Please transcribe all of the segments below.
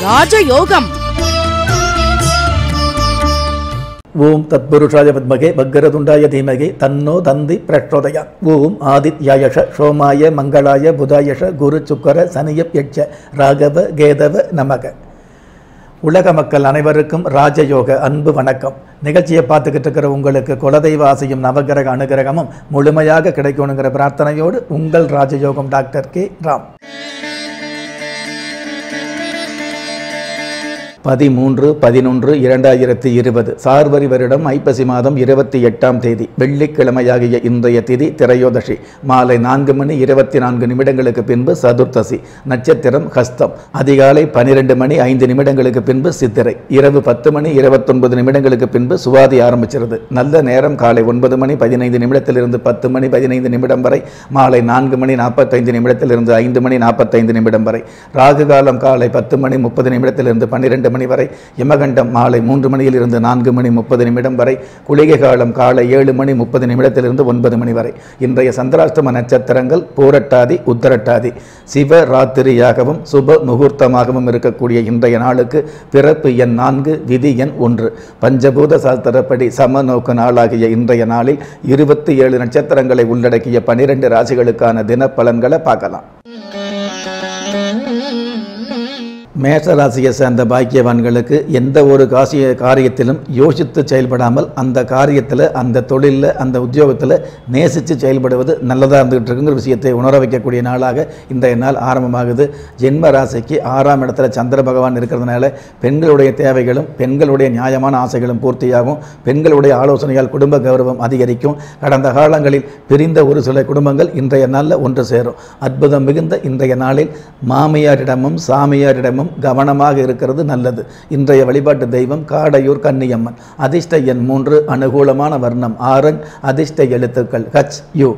ராஜயோகம் ஓம் தத்புருஷாய பத்மகே பக்கரதுண்டாய தீமகே தன்னோ தந்தி பிரச்சோதயா ஓம் ஆதித்யாயஷ சோமாய மங்களாய புதாயஷ குரு சுக்கர சனியப் யட்ச ராகவ கேதவ நமக உலக மக்கள் அனைவருக்கும் ராஜயோக அன்பு வணக்கம் நிகழ்ச்சியை பார்த்துக்கிட்டு இருக்கிற உங்களுக்கு குலதெய்வ ஆசையும் நவகிரக அனுகிரகமும் முழுமையாக கிடைக்கணுங்கிற பிரார்த்தனையோடு உங்கள் ராஜயோகம் டாக்டர் கே ராம் பதிமூன்று பதினொன்று இரண்டாயிரத்தி இருபது சார்வரி வருடம் ஐப்பசி மாதம் இருபத்தி எட்டாம் தேதி வெள்ளிக்கிழமையாகிய இன்றைய திதி திரையோதசி மாலை நான்கு மணி இருபத்தி நான்கு நிமிடங்களுக்கு பின்பு சதுர்த்தசி நட்சத்திரம் ஹஸ்தம் அதிகாலை பனிரெண்டு மணி ஐந்து நிமிடங்களுக்கு பின்பு சித்திரை இரவு பத்து மணி இருபத்தொன்பது நிமிடங்களுக்கு பின்பு சுவாதி ஆரம்பிச்சிருது நல்ல நேரம் காலை ஒன்பது மணி பதினைந்து நிமிடத்திலிருந்து பத்து மணி பதினைந்து நிமிடம் வரை மாலை நான்கு மணி நாற்பத்தைந்து நிமிடத்திலிருந்து ஐந்து மணி நாற்பத்தைந்து நிமிடம் வரை ராகு காலம் காலை பத்து மணி முப்பது நிமிடத்திலிருந்து பன்னிரெண்டு மணி வரை யமகண்டம் மாலை மூன்று மணியிலிருந்து நான்கு மணி முப்பது நிமிடம் வரை குளிகை காலம் காலை ஏழு மணி முப்பது நிமிடத்திலிருந்து ஒன்பது மணி வரை இன்றைய சந்திராஷ்டம நட்சத்திரங்கள் பூரட்டாதி உத்தரட்டாதி சிவ ராத்திரியாகவும் சுப முகூர்த்தமாகவும் இருக்கக்கூடிய இன்றைய நாளுக்கு பிறப்பு எண் நான்கு விதி எண் ஒன்று பஞ்சபூத சாஸ்திரப்படி சமநோக்கு நாளாகிய இன்றைய நாளில் இருபத்தி ஏழு நட்சத்திரங்களை உள்ளடக்கிய பனிரெண்டு ராசிகளுக்கான தின பலன்களை பார்க்கலாம் மேஷ ராசியை சேர்ந்த பாக்கியவான்களுக்கு எந்த ஒரு காசிய காரியத்திலும் யோசித்து செயல்படாமல் அந்த காரியத்தில் அந்த தொழிலில் அந்த உத்தியோகத்தில் நேசித்து செயல்படுவது நல்லதாக இருந்துகிட்டு இருக்குங்கிற விஷயத்தை உணர வைக்கக்கூடிய நாளாக இன்றைய நாள் ஆரம்பமாகுது ஜென்ம ராசிக்கு ஆறாம் இடத்துல சந்திர பகவான் இருக்கிறதுனால பெண்களுடைய தேவைகளும் பெண்களுடைய நியாயமான ஆசைகளும் பூர்த்தியாகும் பெண்களுடைய ஆலோசனையால் குடும்ப கௌரவம் அதிகரிக்கும் கடந்த காலங்களில் பிரிந்த ஒரு சில குடும்பங்கள் இன்றைய நாளில் ஒன்று சேரும் அற்புதம் மிகுந்த இன்றைய நாளில் மாமியாரிடமும் சாமியாரிடமும் கவனமாக இருக்கிறது நல்லது இன்றைய வழிபாட்டு தெய்வம் காடையூர் கன்னியம்மன் அதிர்ஷ்ட எண் மூன்று அனுகூலமான வர்ணம் ஆரங் அதிர்ஷ்ட எழுத்துக்கள் ஹச் யூ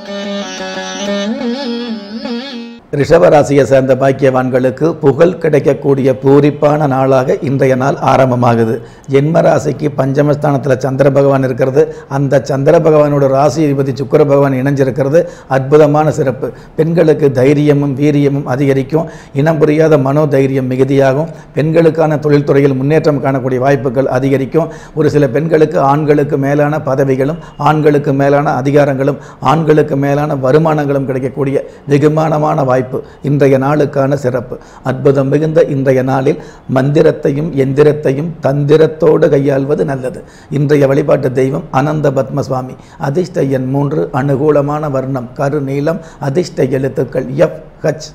ரிஷபராசியை சேர்ந்த பாக்கியவான்களுக்கு புகழ் கிடைக்கக்கூடிய பூரிப்பான நாளாக இன்றைய நாள் ஆரம்பமாகுது ஜென்ம ராசிக்கு பஞ்சமஸ்தானத்தில் சந்திர பகவான் இருக்கிறது அந்த சந்திர பகவானோட ராசி அதிபதி சுக்கர பகவான் இணைஞ்சிருக்கிறது அற்புதமான சிறப்பு பெண்களுக்கு தைரியமும் வீரியமும் அதிகரிக்கும் இனம் புரியாத மனோதைரியம் மிகுதியாகும் பெண்களுக்கான தொழில்துறையில் முன்னேற்றம் காணக்கூடிய வாய்ப்புகள் அதிகரிக்கும் ஒரு சில பெண்களுக்கு ஆண்களுக்கு மேலான பதவிகளும் ஆண்களுக்கு மேலான அதிகாரங்களும் ஆண்களுக்கு மேலான வருமானங்களும் கிடைக்கக்கூடிய வெகுமானமான வாய்ப்பு இன்றைய நாளுக்கான சிறப்பு அற்புதம் மிகுந்த இன்றைய நாளில் மந்திரத்தையும் எந்திரத்தையும் தந்திரத்தோடு கையாள்வது நல்லது இன்றைய வழிபாட்டு தெய்வம் அனந்த பத்மசுவாமி அதிர்ஷ்ட எண் மூன்று அனுகூலமான வர்ணம் கருநீலம் அதிர்ஷ்ட எழுத்துக்கள் எஃப் ஹச்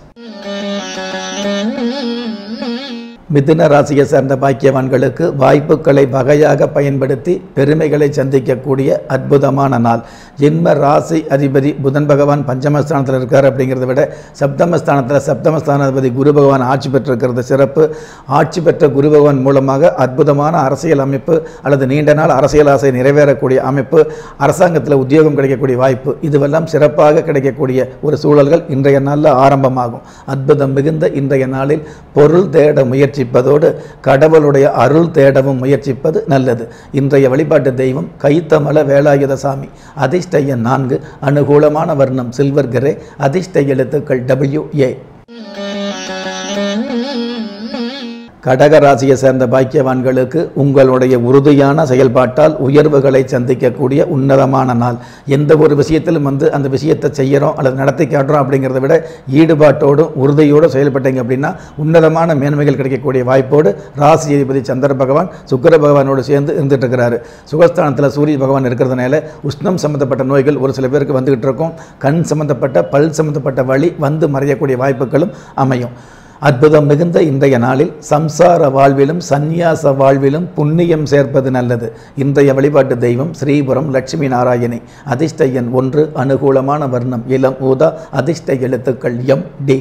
மிதுன ராசியை சேர்ந்த பாக்கியவான்களுக்கு வாய்ப்புகளை வகையாக பயன்படுத்தி பெருமைகளை சந்திக்கக்கூடிய அற்புதமான நாள் ஜென்ம ராசி அதிபதி புதன் பகவான் பஞ்சமஸ்தானத்தில் இருக்கார் அப்படிங்கிறத விட சப்தமஸ்தானத்தில் சப்தமஸ்தானாதிபதி குரு பகவான் ஆட்சி பெற்றிருக்கிறது சிறப்பு ஆட்சி பெற்ற குரு பகவான் மூலமாக அற்புதமான அரசியல் அமைப்பு அல்லது நீண்ட நாள் அரசியல் ஆசை நிறைவேறக்கூடிய அமைப்பு அரசாங்கத்தில் உத்தியோகம் கிடைக்கக்கூடிய வாய்ப்பு இதுவெல்லாம் சிறப்பாக கிடைக்கக்கூடிய ஒரு சூழல்கள் இன்றைய நாளில் ஆரம்பமாகும் அற்புதம் மிகுந்த இன்றைய நாளில் பொருள் தேட முயற்சிப்பதோடு கடவுளுடைய அருள் தேடவும் முயற்சிப்பது நல்லது இன்றைய வழிபாட்டு தெய்வம் கைத்தமல வேலாயுத சாமி அதிர்ஷ்ட எண் நான்கு அனுகூலமான வர்ணம் சில்வர் கிரே அதிர்ஷ்ட எழுத்துக்கள் டபிள்யூ ஏ கடக ராசியை சேர்ந்த பாக்கியவான்களுக்கு உங்களுடைய உறுதியான செயல்பாட்டால் உயர்வுகளை சந்திக்கக்கூடிய உன்னதமான நாள் எந்த ஒரு விஷயத்திலும் வந்து அந்த விஷயத்தை செய்கிறோம் அல்லது நடத்தி காட்டுறோம் அப்படிங்கிறத விட ஈடுபாட்டோடும் உறுதியோடு செயல்பட்டீங்க அப்படின்னா உன்னதமான மேன்மைகள் கிடைக்கக்கூடிய வாய்ப்போடு ராசி அதிபதி சந்திர பகவான் சுக்கர பகவானோடு சேர்ந்து இருந்துட்டு இருக்கிறாரு சுகஸ்தானத்தில் சூரிய பகவான் இருக்கிறதுனால உஷ்ணம் சம்மந்தப்பட்ட நோய்கள் ஒரு சில பேருக்கு வந்துகிட்டு இருக்கும் கண் சம்மந்தப்பட்ட பல் சம்மந்தப்பட்ட வழி வந்து மறையக்கூடிய வாய்ப்புகளும் அமையும் அற்புதம் மிகுந்த இன்றைய நாளில் சம்சார வாழ்விலும் சந்நியாச வாழ்விலும் புண்ணியம் சேர்ப்பது நல்லது இன்றைய வழிபாட்டு தெய்வம் ஸ்ரீபுரம் லட்சுமி நாராயணி அதிர்ஷ்ட எண் ஒன்று அனுகூலமான வர்ணம் இளம் ஊதா அதிர்ஷ்ட எழுத்துக்கள் எம் டி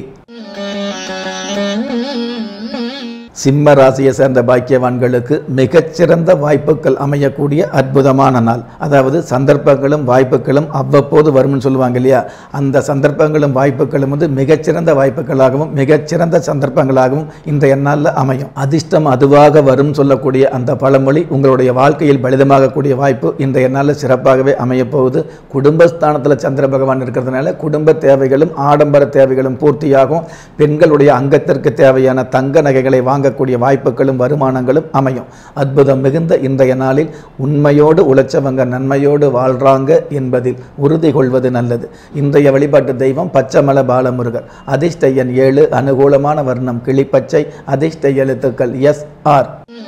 சிம்ம ராசியை சேர்ந்த பாக்கியவான்களுக்கு மிகச்சிறந்த வாய்ப்புகள் அமையக்கூடிய அற்புதமான நாள் அதாவது சந்தர்ப்பங்களும் வாய்ப்புகளும் அவ்வப்போது வரும்னு சொல்லுவாங்க இல்லையா அந்த சந்தர்ப்பங்களும் வாய்ப்புகளும் வந்து மிகச்சிறந்த வாய்ப்புகளாகவும் மிகச்சிறந்த சந்தர்ப்பங்களாகவும் இன்றைய நாளில் அமையும் அதிர்ஷ்டம் அதுவாக வரும் சொல்லக்கூடிய அந்த பழமொழி உங்களுடைய வாழ்க்கையில் பலிதமாகக்கூடிய வாய்ப்பு இன்றைய நாளில் சிறப்பாகவே அமையப் போகுது குடும்பஸ்தானத்தில் சந்திர பகவான் இருக்கிறதுனால குடும்ப தேவைகளும் ஆடம்பர தேவைகளும் பூர்த்தியாகும் பெண்களுடைய அங்கத்திற்கு தேவையான தங்க நகைகளை வாங்கக்கூடிய வழங்கக்கூடிய வாய்ப்புகளும் வருமானங்களும் அமையும் அற்புதம் மிகுந்த இன்றைய நாளில் உண்மையோடு உழைச்சவங்க நன்மையோடு வாழ்றாங்க என்பதில் உறுதி கொள்வது நல்லது இன்றைய வழிபாட்டு தெய்வம் பச்சமல பாலமுருகர் அதிர்ஷ்ட எண் ஏழு அனுகூலமான வர்ணம் கிளிப்பச்சை அதிர்ஷ்ட எழுத்துக்கள் எஸ் ஆர்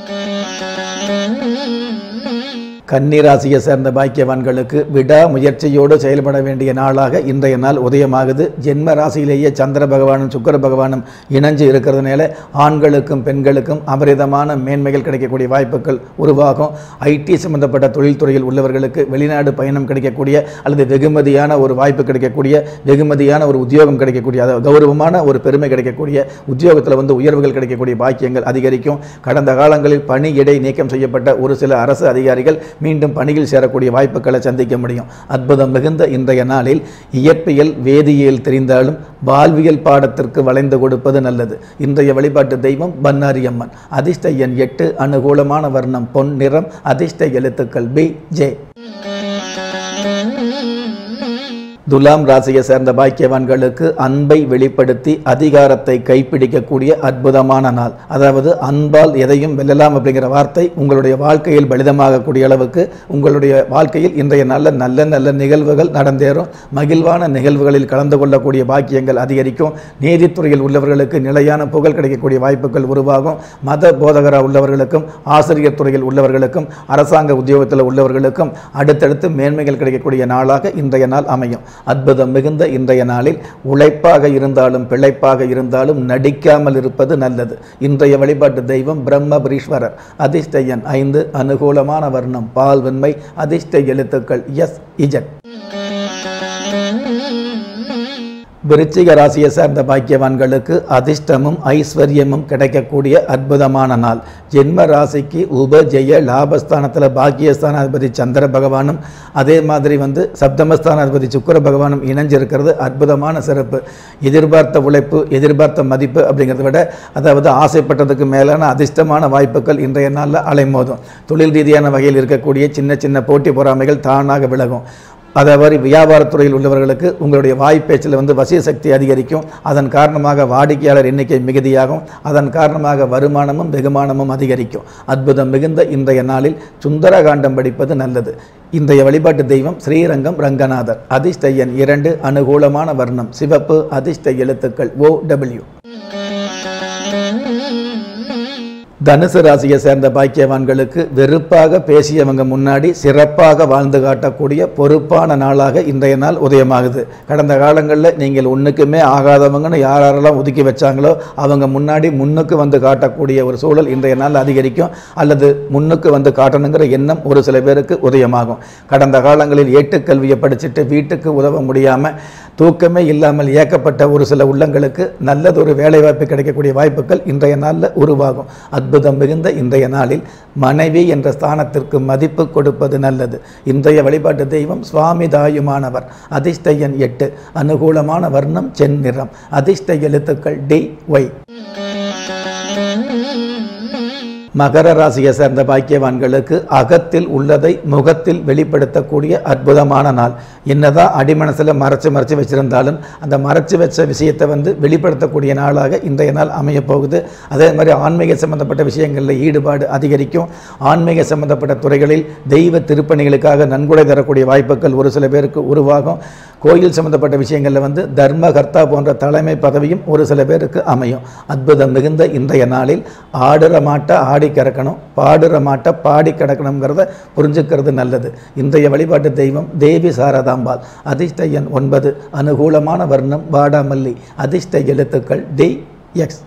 கன்னிராசியை சேர்ந்த பாக்கியவான்களுக்கு விடா முயற்சியோடு செயல்பட வேண்டிய நாளாக இன்றைய நாள் உதயமாகுது ஜென்ம ராசியிலேயே சந்திர பகவானும் சுக்கர பகவானும் இணைஞ்சு இருக்கிறதுனால ஆண்களுக்கும் பெண்களுக்கும் அபரிதமான மேன்மைகள் கிடைக்கக்கூடிய வாய்ப்புகள் உருவாகும் ஐடி சம்பந்தப்பட்ட தொழில்துறையில் உள்ளவர்களுக்கு வெளிநாடு பயணம் கிடைக்கக்கூடிய அல்லது வெகுமதியான ஒரு வாய்ப்பு கிடைக்கக்கூடிய வெகுமதியான ஒரு உத்தியோகம் கிடைக்கக்கூடிய அதாவது கௌரவமான ஒரு பெருமை கிடைக்கக்கூடிய உத்தியோகத்தில் வந்து உயர்வுகள் கிடைக்கக்கூடிய பாக்கியங்கள் அதிகரிக்கும் கடந்த காலங்களில் பணி இடை நீக்கம் செய்யப்பட்ட ஒரு சில அரசு அதிகாரிகள் மீண்டும் பணியில் சேரக்கூடிய வாய்ப்புகளை சந்திக்க முடியும் அற்புதம் மிகுந்த இன்றைய நாளில் இயற்பியல் வேதியியல் தெரிந்தாலும் வாழ்வியல் பாடத்திற்கு வளைந்து கொடுப்பது நல்லது இன்றைய வழிபாட்டு தெய்வம் பன்னாரி அம்மன் அதிர்ஷ்ட எண் எட்டு அனுகூலமான வர்ணம் பொன் நிறம் அதிர்ஷ்ட எழுத்துக்கள் பி ஜே துலாம் ராசியை சேர்ந்த பாக்கியவான்களுக்கு அன்பை வெளிப்படுத்தி அதிகாரத்தை கைப்பிடிக்கக்கூடிய அற்புதமான நாள் அதாவது அன்பால் எதையும் வெல்லலாம் அப்படிங்கிற வார்த்தை உங்களுடைய வாழ்க்கையில் பலிதமாகக்கூடிய அளவுக்கு உங்களுடைய வாழ்க்கையில் இன்றைய நாளில் நல்ல நல்ல நிகழ்வுகள் நடந்தேறும் மகிழ்வான நிகழ்வுகளில் கலந்து கொள்ளக்கூடிய பாக்கியங்கள் அதிகரிக்கும் நீதித்துறையில் உள்ளவர்களுக்கு நிலையான புகழ் கிடைக்கக்கூடிய வாய்ப்புகள் உருவாகும் மத போதகராக உள்ளவர்களுக்கும் ஆசிரியர் துறையில் உள்ளவர்களுக்கும் அரசாங்க உத்தியோகத்தில் உள்ளவர்களுக்கும் அடுத்தடுத்து மேன்மைகள் கிடைக்கக்கூடிய நாளாக இன்றைய நாள் அமையும் அற்புதம் மிகுந்த இன்றைய நாளில் உழைப்பாக இருந்தாலும் பிழைப்பாக இருந்தாலும் நடிக்காமல் இருப்பது நல்லது இன்றைய வழிபாட்டு தெய்வம் பிரம்மபுரீஸ்வரர் அதிர்ஷ்ட எண் ஐந்து அனுகூலமான வர்ணம் பால் வெண்மை அதிர்ஷ்ட எழுத்துக்கள் எஸ் இஜட் விருச்சிக ராசியை சேர்ந்த பாக்கியவான்களுக்கு அதிர்ஷ்டமும் ஐஸ்வர்யமும் கிடைக்கக்கூடிய அற்புதமான நாள் ஜென்ம ராசிக்கு உபஜெய லாபஸ்தானத்தில் பாக்கியஸ்தானாதிபதி சந்திர பகவானும் அதே மாதிரி வந்து சப்தமஸ்தானாதிபதி சுக்கர பகவானும் இணைஞ்சிருக்கிறது அற்புதமான சிறப்பு எதிர்பார்த்த உழைப்பு எதிர்பார்த்த மதிப்பு அப்படிங்கிறத விட அதாவது ஆசைப்பட்டதுக்கு மேலான அதிர்ஷ்டமான வாய்ப்புகள் இன்றைய நாளில் அலைமோதும் தொழில் ரீதியான வகையில் இருக்கக்கூடிய சின்ன சின்ன போட்டி பொறாமைகள் தானாக விலகும் அதே மாதிரி வியாபாரத்துறையில் உள்ளவர்களுக்கு உங்களுடைய வாய்ப்பேச்சில் வந்து வசிய சக்தி அதிகரிக்கும் அதன் காரணமாக வாடிக்கையாளர் எண்ணிக்கை மிகுதியாகும் அதன் காரணமாக வருமானமும் வெகுமானமும் அதிகரிக்கும் அற்புதம் மிகுந்த இன்றைய நாளில் சுந்தரகாண்டம் படிப்பது நல்லது இன்றைய வழிபாட்டு தெய்வம் ஸ்ரீரங்கம் ரங்கநாதர் அதிர்ஷ்ட எண் இரண்டு அனுகூலமான வர்ணம் சிவப்பு அதிர்ஷ்ட எழுத்துக்கள் ஓ டபிள்யூ தனுசு ராசியை சேர்ந்த பாக்கியவான்களுக்கு வெறுப்பாக பேசியவங்க முன்னாடி சிறப்பாக வாழ்ந்து காட்டக்கூடிய பொறுப்பான நாளாக இன்றைய நாள் உதயமாகுது கடந்த காலங்களில் நீங்கள் ஒன்றுக்குமே ஆகாதவங்கன்னு யார் யாரெல்லாம் ஒதுக்கி வச்சாங்களோ அவங்க முன்னாடி முன்னுக்கு வந்து காட்டக்கூடிய ஒரு சூழல் இன்றைய நாள் அதிகரிக்கும் அல்லது முன்னுக்கு வந்து காட்டணுங்கிற எண்ணம் ஒரு சில பேருக்கு உதயமாகும் கடந்த காலங்களில் ஏட்டுக்கல்வியை படிச்சுட்டு வீட்டுக்கு உதவ முடியாமல் தூக்கமே இல்லாமல் ஏக்கப்பட்ட ஒரு சில உள்ளங்களுக்கு நல்லதொரு வேலைவாய்ப்பு கிடைக்கக்கூடிய வாய்ப்புகள் இன்றைய நாளில் உருவாகும் அற்புதம் மிகுந்த இன்றைய நாளில் மனைவி என்ற ஸ்தானத்திற்கு மதிப்பு கொடுப்பது நல்லது இன்றைய வழிபாட்டு தெய்வம் சுவாமி தாயுமானவர் அதிர்ஷ்ட எண் எட்டு அனுகூலமான வர்ணம் செந்நிறம் அதிர்ஷ்ட எழுத்துக்கள் டி ஒய் மகர ராசியை சேர்ந்த பாக்கியவான்களுக்கு அகத்தில் உள்ளதை முகத்தில் வெளிப்படுத்தக்கூடிய அற்புதமான நாள் என்னதான் அடிமனசில் மறைச்சு மறைச்சு வச்சிருந்தாலும் அந்த மறைச்சு வச்ச விஷயத்தை வந்து வெளிப்படுத்தக்கூடிய நாளாக இன்றைய நாள் அமையப் போகுது அதே மாதிரி ஆன்மீக சம்பந்தப்பட்ட விஷயங்களில் ஈடுபாடு அதிகரிக்கும் ஆன்மீக சம்பந்தப்பட்ட துறைகளில் தெய்வ திருப்பணிகளுக்காக நன்கொடை தரக்கூடிய வாய்ப்புகள் ஒரு சில பேருக்கு உருவாகும் கோயில் சம்பந்தப்பட்ட விஷயங்களில் வந்து தர்மகர்த்தா போன்ற தலைமை பதவியும் ஒரு சில பேருக்கு அமையும் அற்புதம் மிகுந்த இன்றைய நாளில் ஆடுற மாட்டை ஆடி கிடக்கணும் பாடுற மாட்டை பாடி கிடக்கணுங்கிறத புரிஞ்சுக்கிறது நல்லது இன்றைய வழிபாட்டு தெய்வம் தேவி சாரதாம்பாள் அதிர்ஷ்ட எண் ஒன்பது அனுகூலமான வர்ணம் வாடாமல்லி அதிர்ஷ்ட எழுத்துக்கள் டி எக்ஸ்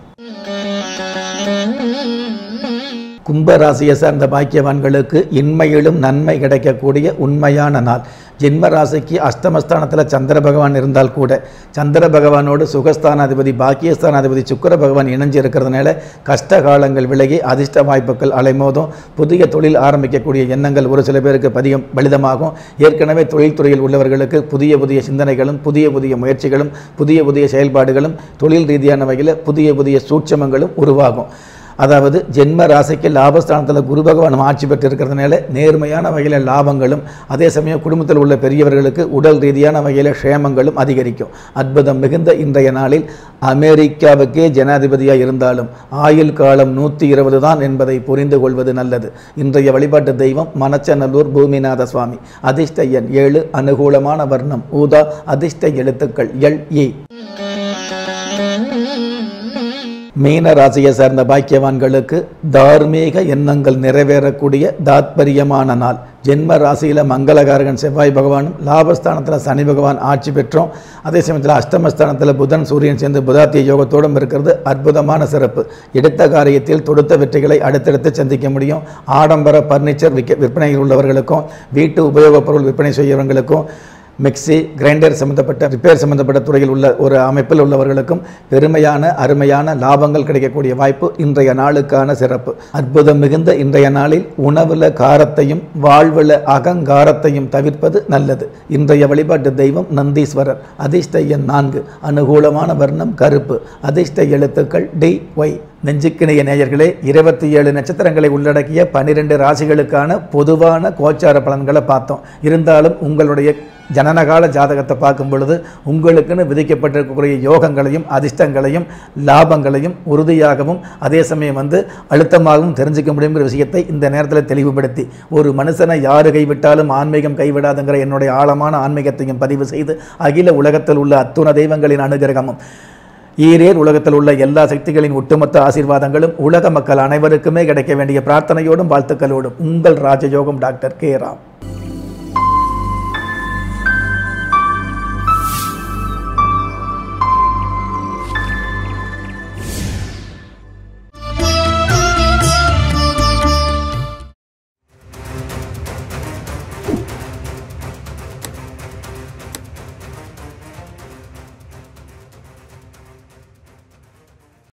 கும்பராசியை சார்ந்த பாக்கியவான்களுக்கு இன்மையிலும் நன்மை கிடைக்கக்கூடிய உண்மையான நாள் ஜென்ம ராசிக்கு அஷ்டமஸ்தானத்தில் சந்திர பகவான் இருந்தால் கூட சந்திர பகவானோடு சுகஸ்தானாதிபதி பாக்கியஸ்தானாதிபதி சுக்கர பகவான் இணைஞ்சு இருக்கிறதுனால கஷ்ட காலங்கள் விலகி அதிர்ஷ்ட வாய்ப்புகள் அலைமோதும் புதிய தொழில் ஆரம்பிக்கக்கூடிய எண்ணங்கள் ஒரு சில பேருக்கு பதிகம் பலிதமாகும் ஏற்கனவே தொழில்துறையில் உள்ளவர்களுக்கு புதிய புதிய சிந்தனைகளும் புதிய புதிய முயற்சிகளும் புதிய புதிய செயல்பாடுகளும் தொழில் ரீதியான வகையில் புதிய புதிய சூட்சமங்களும் உருவாகும் அதாவது ஜென்ம ராசிக்கு லாபஸ்தானத்தில் குரு பகவான் ஆட்சி பெற்று இருக்கிறதுனால நேர்மையான வகையில் லாபங்களும் அதே சமயம் குடும்பத்தில் உள்ள பெரியவர்களுக்கு உடல் ரீதியான வகையில் க்ஷேமங்களும் அதிகரிக்கும் அற்புதம் மிகுந்த இன்றைய நாளில் அமெரிக்காவுக்கே ஜனாதிபதியாக இருந்தாலும் ஆயுள் காலம் நூற்றி இருபது தான் என்பதை புரிந்து கொள்வது நல்லது இன்றைய வழிபாட்டு தெய்வம் மணச்சநல்லூர் பூமிநாத சுவாமி அதிர்ஷ்ட எண் ஏழு அனுகூலமான வர்ணம் ஊதா அதிர்ஷ்ட எழுத்துக்கள் எல் ஏ மீன ராசியை சார்ந்த பாக்கியவான்களுக்கு தார்மீக எண்ணங்கள் நிறைவேறக்கூடிய தாத்பரியமான நாள் ஜென்ம ராசியில் மங்களகாரகன் செவ்வாய் பகவானும் லாபஸ்தானத்தில் சனி பகவான் ஆட்சி பெற்றோம் அதே சமயத்தில் அஷ்டமஸ்தானத்தில் புதன் சூரியன் சேர்ந்து புதாத்திய யோகத்தோடும் இருக்கிறது அற்புதமான சிறப்பு எடுத்த காரியத்தில் தொடுத்த வெற்றிகளை அடுத்தடுத்து சந்திக்க முடியும் ஆடம்பர பர்னிச்சர் விற்க விற்பனையில் உள்ளவர்களுக்கும் வீட்டு உபயோகப் பொருள் விற்பனை செய்யறவங்களுக்கும் மிக்ஸி கிரைண்டர் சம்மந்தப்பட்ட ரிப்பேர் சம்மந்தப்பட்ட துறையில் உள்ள ஒரு அமைப்பில் உள்ளவர்களுக்கும் பெருமையான அருமையான லாபங்கள் கிடைக்கக்கூடிய வாய்ப்பு இன்றைய நாளுக்கான சிறப்பு அற்புதம் மிகுந்த இன்றைய நாளில் உணவில் காரத்தையும் வாழ்வில் அகங்காரத்தையும் தவிர்ப்பது நல்லது இன்றைய வழிபாட்டு தெய்வம் நந்தீஸ்வரர் அதிர்ஷ்ட எண் நான்கு அனுகூலமான வர்ணம் கருப்பு அதிர்ஷ்ட எழுத்துக்கள் டி ஒய் நெஞ்சுக்கிணைய நேயர்களே இருபத்தி ஏழு நட்சத்திரங்களை உள்ளடக்கிய பன்னிரெண்டு ராசிகளுக்கான பொதுவான கோச்சார பலன்களை பார்த்தோம் இருந்தாலும் உங்களுடைய ஜனனகால ஜாதகத்தை பார்க்கும் பொழுது உங்களுக்குன்னு விதிக்கப்பட்டிருக்கக்கூடிய யோகங்களையும் அதிர்ஷ்டங்களையும் லாபங்களையும் உறுதியாகவும் அதே சமயம் வந்து அழுத்தமாகவும் தெரிஞ்சுக்க முடியுங்கிற விஷயத்தை இந்த நேரத்தில் தெளிவுபடுத்தி ஒரு மனுஷனை யாரு கைவிட்டாலும் ஆன்மீகம் கைவிடாதுங்கிற என்னுடைய ஆழமான ஆன்மீகத்தையும் பதிவு செய்து அகில உலகத்தில் உள்ள அத்துண தெய்வங்களின் அனுகிரகமும் ஈரேர் உலகத்தில் உள்ள எல்லா சக்திகளின் ஒட்டுமொத்த ஆசீர்வாதங்களும் உலக மக்கள் அனைவருக்குமே கிடைக்க வேண்டிய பிரார்த்தனையோடும் வாழ்த்துக்களோடும் உங்கள் ராஜயோகம் டாக்டர் கே ராம்